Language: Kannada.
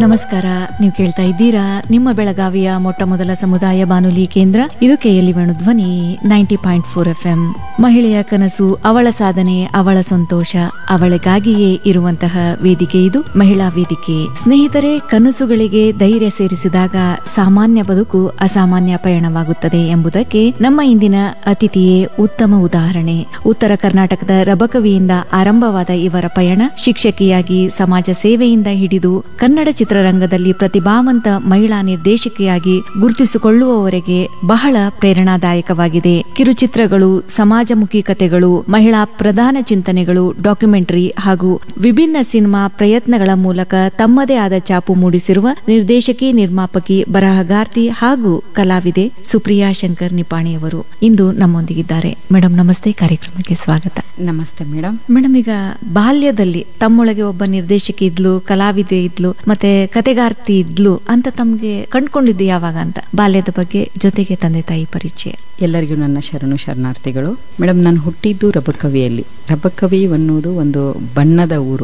ನಮಸ್ಕಾರ ನೀವು ಕೇಳ್ತಾ ಇದ್ದೀರಾ ನಿಮ್ಮ ಬೆಳಗಾವಿಯ ಮೊಟ್ಟ ಮೊದಲ ಸಮುದಾಯ ಬಾನುಲಿ ಕೇಂದ್ರ ಇದು KLE Dhwani ninety point four F M ಮಹಿಳೆಯ ಕನಸು ಅವಳ ಸಾಧನೆ ಅವಳ ಸಂತೋಷ ಅವಳಿಗಾಗಿಯೇ ಇರುವಂತಹ ವೇದಿಕೆ ಇದು ಮಹಿಳಾ ವೇದಿಕೆ ಸ್ನೇಹಿತರೆ ಕನಸುಗಳಿಗೆ ಧೈರ್ಯ ಸೇರಿಸಿದಾಗ ಸಾಮಾನ್ಯ ಬದುಕು ಅಸಾಮಾನ್ಯ ಪಯಣವಾಗುತ್ತದೆ ಎಂಬುದಕ್ಕೆ ನಮ್ಮ ಇಂದಿನ ಅತಿಥಿಯೇ ಉತ್ತಮ ಉದಾಹರಣೆ ಉತ್ತರ ಕರ್ನಾಟಕದ ರಬಕವಿಯಿಂದ ಆರಂಭವಾದ ಇವರ ಪಯಣ ಶಿಕ್ಷಕಿಯಾಗಿ ಸಮಾಜ ಸೇವೆಯಿಂದ ಹಿಡಿದು ಕನ್ನಡ ಚಿತ್ರರಂಗದಲ್ಲಿ ಪ್ರತಿಭಾವಂತ ಮಹಿಳಾ ನಿರ್ದೇಶಕಿಯಾಗಿ ಗುರುತಿಸಿಕೊಳ್ಳುವವರೆಗೆ ಬಹಳ ಪ್ರೇರಣಾದಾಯಕವಾಗಿದೆ ಕಿರುಚಿತ್ರಗಳು ಸಮಾಜಮುಖಿ ಕಥೆಗಳು ಮಹಿಳಾ ಪ್ರಧಾನ ಚಿಂತನೆಗಳು ಡಾಕ್ಯುಮೆಂಟರಿ ಹಾಗೂ ವಿಭಿನ್ನ ಸಿನಿಮಾ ಪ್ರಯತ್ನಗಳ ಮೂಲಕ ತಮ್ಮದೇ ಆದ ಚಾಪು ಮೂಡಿಸಿರುವ ನಿರ್ದೇಶಕಿ ನಿರ್ಮಾಪಕಿ ಬರಹಗಾರ್ತಿ ಹಾಗೂ ಕಲಾವಿದೆ ಸುಪ್ರಿಯಾ ಶಂಕರ್ ನಿಪಾಣಿಯವರು ಇಂದು ನಮ್ಮೊಂದಿಗಿದ್ದಾರೆ ಮೇಡಮ್ ನಮಸ್ತೆ ಕಾರ್ಯಕ್ರಮಕ್ಕೆ ಸ್ವಾಗತ ನಮಸ್ತೆ ಮೇಡಮ್ ಮೇಡಮ್ ಈಗ ಬಾಲ್ಯದಲ್ಲಿ ತಮ್ಮೊಳಗೆ ಒಬ್ಬ ನಿರ್ದೇಶಕಿ ಇದ್ಲು ಕಲಾವಿದೆ ಇದ್ಲು ಮತ್ತೆ ಕತೆಗಾರ್ತಿ ಇದ್ಲು ಅಂತ ತಮ್ಗೆ ಕಂಡ್ಕೊಂಡಿದ್ದು ಯಾವಾಗ ಅಂತ ಬಾಲ್ಯದ ಬಗ್ಗೆ ಜೊತೆಗೆ ತಂದೆ ತಾಯಿ ಪರಿಚಯ ಎಲ್ಲರಿಗೂ ನನ್ನ ಶರಣು ಶರಣಾರ್ಥಿಗಳು ಮೇಡಮ್ ನಾನು ಹುಟ್ಟಿದ್ದು ರಬಕವಿಯಲ್ಲಿ ರಬಕವಿ ಅನ್ನೋದು ಒಂದು ಬಣ್ಣದ ಊರು